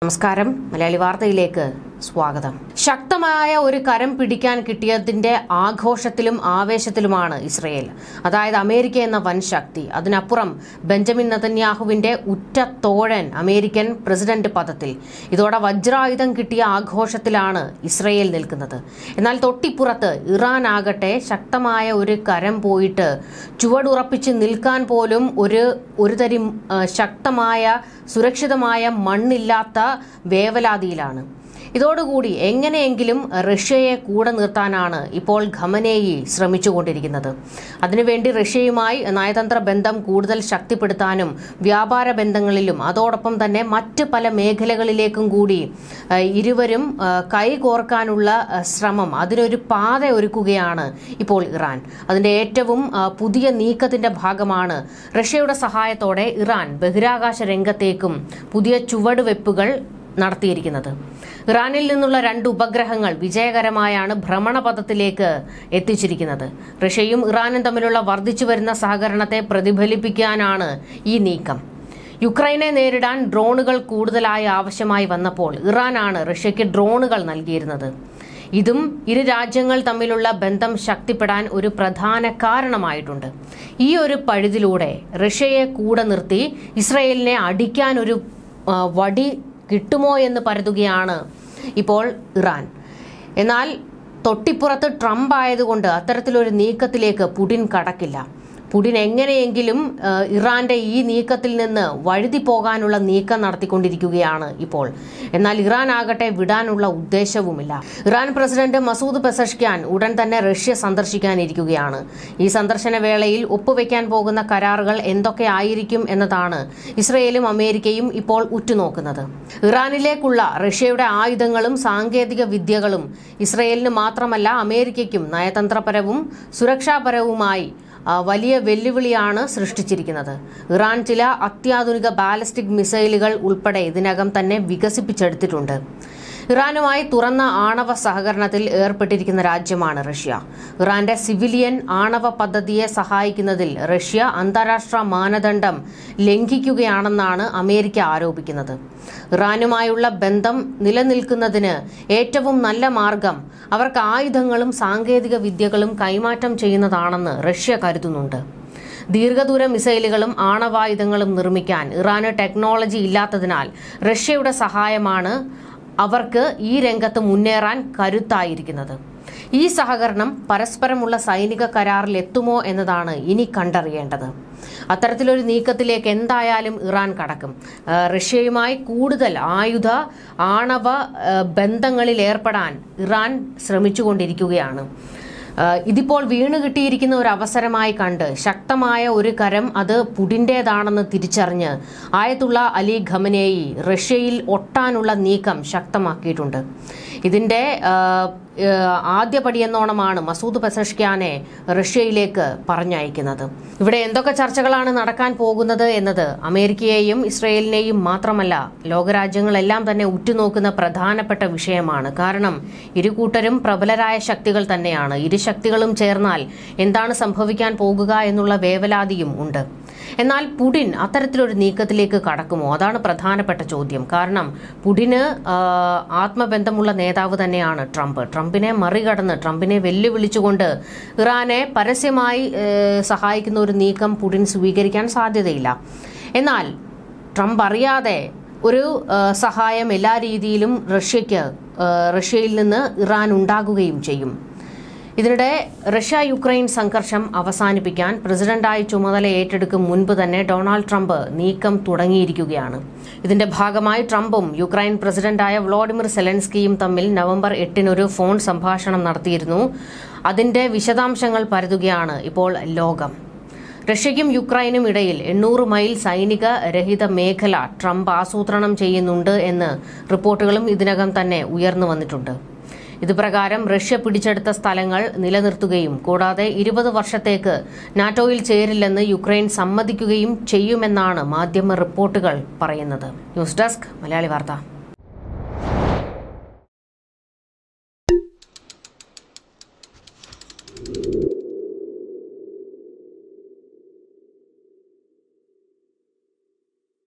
നമസ്കാരം മലയാളി വാർത്തയിലേക്ക് സ്വാഗതം ശക്തമായ ഒരു കരം പിടിക്കാൻ കിട്ടിയതിന്റെ ആഘോഷത്തിലും ആവേശത്തിലുമാണ് ഇസ്രയേൽ അതായത് അമേരിക്ക എന്ന വൻ ശക്തി അതിനപ്പുറം ബെഞ്ചമിൻ നതന്യാഹുവിന്റെ ഉറ്റ തോഴൻ അമേരിക്കൻ പ്രസിഡന്റ് പദത്തിൽ ഇതോടെ വജ്രായുധം കിട്ടിയ ആഘോഷത്തിലാണ് ഇസ്രയേൽ നിൽക്കുന്നത് എന്നാൽ തൊട്ടിപ്പുറത്ത് ഇറാൻ ആകട്ടെ ശക്തമായ ഒരു കരം പോയിട്ട് ചുവടുറപ്പിച്ച് നിൽക്കാൻ പോലും ഒരു ഒരു തരി ആ, ശക്തമായ സുരക്ഷിതമായ മണ്ണില്ലാത്ത വേവലാതിയിലാണ് ഇതോടുകൂടി എങ്ങനെയെങ്കിലും റഷ്യയെ കൂടെ നിർത്താനാണ് ഇപ്പോൾ ഖമനേയി ശ്രമിച്ചുകൊണ്ടിരിക്കുന്നത് അതിനുവേണ്ടി റഷ്യയുമായി നയതന്ത്ര ബന്ധം കൂടുതൽ ശക്തിപ്പെടുത്താനും വ്യാപാര ബന്ധങ്ങളിലും അതോടൊപ്പം തന്നെ മറ്റ് പല മേഖലകളിലേക്കും കൂടി ആ, ഇരുവരും ആ, കൈകോർക്കാനുള്ള ആ, ശ്രമം അതിനൊരു പാത ഒരുക്കുകയാണ് ഇപ്പോൾ ഇറാൻ അതിന്റെ ഏറ്റവും ആ, പുതിയ നീക്കത്തിന്റെ ഭാഗമാണ് റഷ്യയുടെ സഹായത്തോടെ ഇറാൻ ബഹിരാകാശ രംഗത്തേക്കും പുതിയ ചുവടുവെപ്പുകൾ നടത്തിയിരിക്കുന്നത് ഇറാനിൽ നിന്നുള്ള രണ്ട് ഉപഗ്രഹങ്ങൾ വിജയകരമായാണ് ഭ്രമണപഥത്തിലേക്ക് എത്തിച്ചിരിക്കുന്നത് റഷ്യയും ഇറാനും തമ്മിലുള്ള വർദ്ധിച്ചു വരുന്ന സഹകരണത്തെ പ്രതിഫലിപ്പിക്കാനാണ് ഈ നീക്കം യുക്രൈനെ നേരിടാൻ ഡ്രോണുകൾ കൂടുതലായി ആവശ്യമായി വന്നപ്പോൾ ഇറാനാണ് റഷ്യയ്ക്ക് ഡ്രോണുകൾ നൽകിയിരുന്നത് ഇതും ഇരു രാജ്യങ്ങൾ തമ്മിലുള്ള ബന്ധം ശക്തിപ്പെടാൻ ഒരു പ്രധാന കാരണമായിട്ടുണ്ട് ഈ ഒരു പഴുതിലൂടെ റഷ്യയെ കൂടെ നിർത്തി ഇസ്രയേലിനെ അടിക്കാൻ ഒരു ആ, വടി കിട്ടുമോ എന്ന് പരതുകയാണ് ഇപ്പോൾ ഇറാൻ എന്നാൽ തൊട്ടിപ്പുറത്ത് ട്രംപ് ആയതുകൊണ്ട് അത്തരത്തിലൊരു നീക്കത്തിലേക്ക് പുടിൻ കടക്കില്ല പുടിൻ എങ്ങനെയെങ്കിലും ആ, ഇറാന്റെ ഈ നീക്കത്തിൽ നിന്ന് വഴുതി പോകാനുള്ള നീക്കം നടത്തിക്കൊണ്ടിരിക്കുകയാണ് ഇപ്പോൾ എന്നാൽ ഇറാൻ ആകട്ടെ വിടാനുള്ള ഉദ്ദേശവുമില്ല ഇറാൻ പ്രസിഡന്റ് മസൂദ് പെസഷ്ക്യാൻ ഉടൻ തന്നെ റഷ്യ സന്ദർശിക്കാനിരിക്കുകയാണ് ഈ സന്ദർശന വേളയിൽ ഒപ്പുവെക്കാൻ പോകുന്ന കരാറുകൾ എന്തൊക്കെ ആയിരിക്കും എന്നതാണ് ഇസ്രയേലും അമേരിക്കയും ഇപ്പോൾ ഉറ്റുനോക്കുന്നത് ഇറാനിലേക്കുള്ള റഷ്യയുടെ ആയുധങ്ങളും സാങ്കേതിക വിദ്യകളും ഇസ്രയേലിന് മാത്രമല്ല അമേരിക്കയ്ക്കും നയതന്ത്രപരവും സുരക്ഷാപരവുമായി ആ, വലിയ വെല്ലുവിളിയാണ് സൃഷ്ടിച്ചിരിക്കുന്നത് ഇറാൻ ചില അത്യാധുനിക ബാലിസ്റ്റിക് മിസൈലുകൾ ഉൾപ്പെടെ ഇതിനകം തന്നെ വികസിപ്പിച്ചെടുത്തിട്ടുണ്ട് ഇറാനുമായി തുറന്ന ആണവ സഹകരണത്തിൽ ഏർപ്പെട്ടിരിക്കുന്ന രാജ്യമാണ് റഷ്യ ഇറാന്റെ സിവിലിയൻ ആണവ പദ്ധതിയെ സഹായിക്കുന്നതിൽ റഷ്യ അന്താരാഷ്ട്ര മാനദണ്ഡം ലംഘിക്കുകയാണെന്നാണ് അമേരിക്ക ആരോപിക്കുന്നത് ഇറാനുമായുള്ള ബന്ധം നിലനിൽക്കുന്നതിന് ഏറ്റവും നല്ല മാർഗം അവർക്ക് ആയുധങ്ങളും സാങ്കേതിക വിദ്യകളും കൈമാറ്റം ചെയ്യുന്നതാണെന്ന് റഷ്യ കരുതുന്നുണ്ട് ദീർഘദൂര മിസൈലുകളും ആണവായുധങ്ങളും നിർമ്മിക്കാൻ ഇറാന് ടെക്നോളജി ഇല്ലാത്തതിനാൽ റഷ്യയുടെ സഹായമാണ് അവർക്ക് ഈ രംഗത്ത് മുന്നേറാൻ കരുത്തായിരിക്കുന്നത് ഈ സഹകരണം പരസ്പരമുള്ള സൈനിക കരാറിൽ എത്തുമോ എന്നതാണ് ഇനി കണ്ടറിയേണ്ടത് അത്തരത്തിലൊരു നീക്കത്തിലേക്ക് എന്തായാലും ഇറാൻ കടക്കും ആ, റഷ്യയുമായി കൂടുതൽ ആയുധ ആണവ ആ, ബന്ധങ്ങളിൽ ഏർപ്പെടാൻ ഇറാൻ ശ്രമിച്ചുകൊണ്ടിരിക്കുകയാണ് ആഹ് ഇതിപ്പോൾ വീണ് കിട്ടിയിരിക്കുന്ന ഒരു അവസരമായി കണ്ട് ശക്തമായ ഒരു കരം അത് പുടിൻ്റേതാണെന്ന് തിരിച്ചറിഞ്ഞ് ആയത്തുള്ള അലി ഖമനേയി റഷ്യയിൽ ഒട്ടാനുള്ള നീക്കം ശക്തമാക്കിയിട്ടുണ്ട് ഇതിന്റെ ആഹ്, ആഹ്, ആദ്യപടിയെന്നോണമാണ് മസൂദ് പെസഷ്ക്യാനെ റഷ്യയിലേക്ക് പറഞ്ഞയക്കുന്നത് ഇവിടെ എന്തൊക്കെ ചർച്ചകളാണ് നടക്കാൻ പോകുന്നത് എന്നത് അമേരിക്കയെയും ഇസ്രയേലിനെയും മാത്രമല്ല ലോകരാജ്യങ്ങളെല്ലാം തന്നെ ഉറ്റുനോക്കുന്ന പ്രധാനപ്പെട്ട വിഷയമാണ് കാരണം ഇരു കൂട്ടരും പ്രബലരായ ശക്തികൾ തന്നെയാണ് ഇരു ശക്തികളും ചേർന്നാൽ എന്താണ് സംഭവിക്കാൻ പോകുക എന്നുള്ള വേവലാതിയും ഉണ്ട് എന്നാൽ പുടിൻ അത്തരത്തിലൊരു നീക്കത്തിലേക്ക് കടക്കുമോ അതാണ് പ്രധാനപ്പെട്ട ചോദ്യം കാരണം പുടിന് ആ, ആത്മബന്ധമുള്ള നേതാവ് തന്നെയാണ് ട്രംപ് ട്രംപിനെ മറികടന്ന് ട്രംപിനെ വെല്ലുവിളിച്ചുകൊണ്ട് ഇറാനെ പരസ്യമായി ഏ, സഹായിക്കുന്ന ഒരു നീക്കം പുടിൻ സ്വീകരിക്കാൻ സാധ്യതയില്ല എന്നാൽ ട്രംപ് അറിയാതെ ഒരു ആ, സഹായം എല്ലാ രീതിയിലും റഷ്യയ്ക്ക് ആ, റഷ്യയിൽ നിന്ന് ഇറാൻ ഉണ്ടാകുകയും ചെയ്യും ഇതിനിടെ റഷ്യ യുക്രൈൻ സംഘർഷം അവസാനിപ്പിക്കാൻ പ്രസിഡന്റായി ചുമതല ഏറ്റെടുക്കും മുൻപ് തന്നെ ഡൊണാൾഡ് ട്രംപ് നീക്കം തുടങ്ങിയിരിക്കുകയാണ് ഇതിന്റെ ഭാഗമായി ട്രംപും യുക്രൈൻ പ്രസിഡന്റായ വ്ളോഡിമിർ സെലൻസ്കിയും തമ്മിൽ നവംബർ എട്ടിനൊരു ഫോൺ സംഭാഷണം നടത്തിയിരുന്നു അതിന്റെ വിശദാംശങ്ങൾ പരതുകയാണ് ഇപ്പോൾ ലോകം റഷ്യയ്ക്കും യുക്രൈനും ഇടയിൽ എണ്ണൂറ് മൈൽ സൈനിക രഹിത മേഖല ട്രംപ് ആസൂത്രണം ചെയ്യുന്നുണ്ട് എന്ന് റിപ്പോർട്ടുകളും ഇതിനകം തന്നെ ഉയർന്നു വന്നിട്ടുണ്ട് ഇത് പ്രകാരം റഷ്യ പിടിച്ചെടുത്ത സ്ഥലങ്ങൾ നിലനിർത്തുകയും കൂടാതെ ഇരുപത് വർഷത്തേക്ക് നാറ്റോയിൽ ചേരില്ലെന്ന് യുക്രൈൻ സമ്മതിക്കുകയും ചെയ്യുമെന്നാണ് മാധ്യമ റിപ്പോർട്ടുകൾ പറയുന്നത് ന്യൂസ് ഡെസ്ക് മലയാളി വാർത്ത